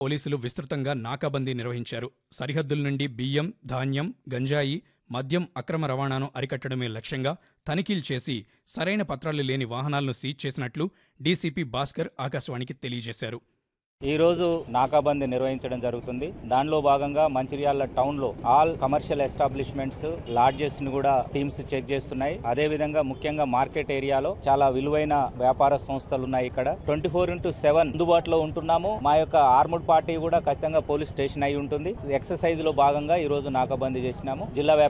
పోలీసులు విస్తృతంగా నాకాబందీ నిర్వహించారు సరిహద్దుల నుండి బియ్యం ధాన్యం గంజాయి మద్యం అక్రమ రవాణాను అరికట్టడమే లక్ష్యంగా తనిఖీలు చేసి సరైన పత్రాలు లేని వాహనాలను సీజ్ చేసినట్లు డీసీపీ భాస్కర్ ఆకాశవాణికి తెలియజేశారు ఈ రోజు నాకాబందీ నిర్వహించడం జరుగుతుంది దానిలో భాగంగా మంచిర్యాల టౌన్ లో ఆల్ కమర్షియల్ ఎస్టాబ్లిష్మెంట్స్ లాడ్జెస్ ని కూడా టీమ్స్ చెక్ చేస్తున్నాయి అదే విధంగా ముఖ్యంగా మార్కెట్ ఏరియాలో చాలా విలువైన వ్యాపార సంస్థలు ఉన్నాయి ఇక్కడ ట్వంటీ ఫోర్ ఇంటూ సెవెన్ అందుబాటులో ఉంటున్నాము మా యొక్క ఆర్ముడ్ పార్టీ కూడా ఖచ్చితంగా పోలీస్ స్టేషన్ అయి ఉంటుంది ఎక్సర్సైజ్ లో భాగంగా ఈ రోజు నాకాబందీ చేసినాము జిల్లా